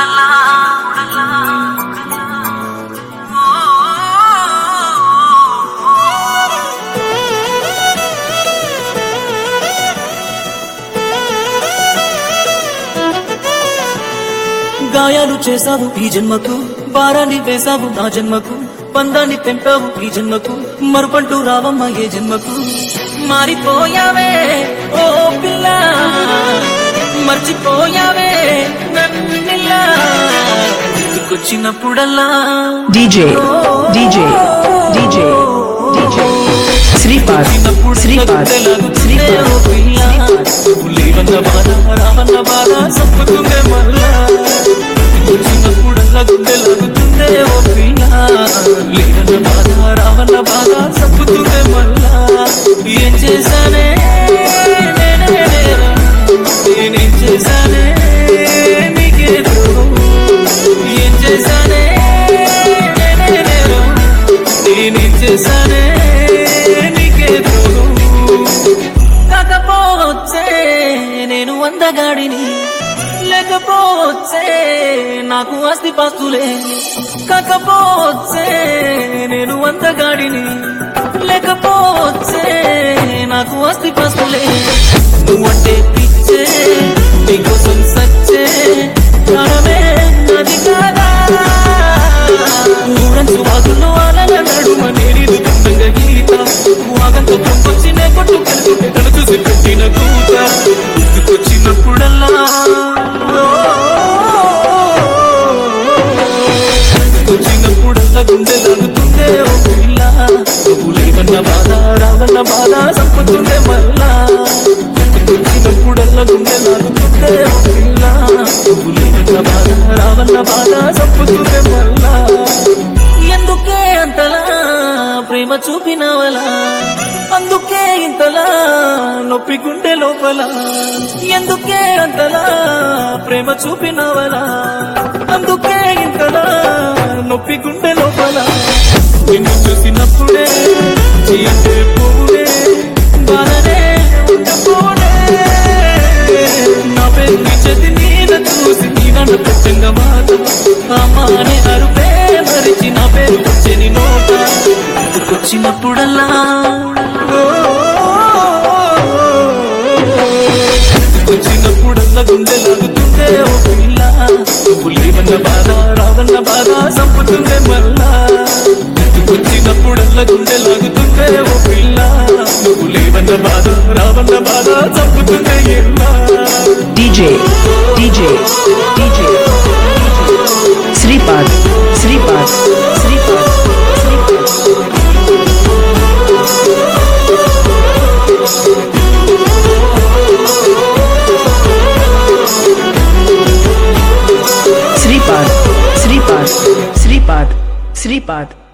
గాయాలు చేశావు ఈ జన్మకు భారాన్ని వేశావు నా జన్మకు పందాన్ని తెంపావు ఈ జన్మకు మరుపంటూ రావమ్మ ఏ జన్మకు మారిపోయావే ఓ పిల్ల మర్చిపోయావే నన్నిలా గుర్తుకొచ్చినప్పుడల్లా DJ, DJ, DJ, DJ. Shripad Shripad Shripad రావన్న బాధ సప్పుతుందే మళ్ళా వచ్చినప్పుడల్లా గుండె లాగుతుందే ఓ పిల్ల లేదన్న బాధ రావన్న బాధ సప్పుతుందే మళ్ళా ఏం చేశానే నేనే నేరా? నేనేం చేశానే నీకే ద్రోహం? ఏం చేశానే నేనే నేరా? నేనేం చేశానే నీకే ద్రోహం కాకపోవచ్చే నేను అందగాడిని లేకపోవచ్చే నాకు ఆస్తి పాస్తులే కాకపోవచ్చే నేను అందగాడిని లేకపోవచ్చే నాకు ఆస్తి పాస్తులే నువ్వంటే పిచ్చే నీకోసం సచ్చే ప్రాణమే నది కాదా ఊరంచు వాగుల్లో అలల నడుమ నేరిదు దండంగా గీత వాగంతో పంపొచ్చి నే కొట్టు కలుగుతే తను చూసి పెట్టిన కూత గుర్తుకొచ్చినప్పుడల్లా వచ్చినప్పుడల్లా గుండె లాగుతుందే ఓ పిల్ల నువ్వులేమన్న బాధ రావన్న బాధ సంపుతుందే మళ్ళా వచ్చినప్పుడల్లా గుండె లాగుతుందే ఓ పిల్ల నువ్వులేమన్న బాధ రావన్న బాధ సంపుతుందే మళ్ళా ఎందుకే అంతలా ప్రేమ చూపినవలా అందుకే ఇంతలా నొప్పి గుండె లోపల ఎందుకే అంతలా ప్రేమ చూపినవలా అందుకే ఇంతలా నొప్పి గుండె లోపల నిన్ను చూసినప్పుడే చెయ్యంటే పోవుడే బాధనే ఉండపోనే నా పేరు చేతి నీన చూసి నీ నన్ను పెట్టంగా మాట అమ్మాని అరుపే మరిచి నా పేరు వచ్చని నోట వచ్చినప్పుడల్లా వచ్చినప్పుడల్లా గుండె లాగుతుందే ఓ పిల్ల నువ్వు లేవన్న బాధ రావన్న బాధ సంపుతుందే మళ్ళా వచ్చినప్పుడల్లా గుండె లాగుతుందే ఓ పిల్ల నువ్వు లేవన్న బాధ రావన్న బాధ చంపుతుందే ఎల్లా DJ, DJ, DJ. Shripad Shripad Shripad Shripad Shripad Shripad Shripad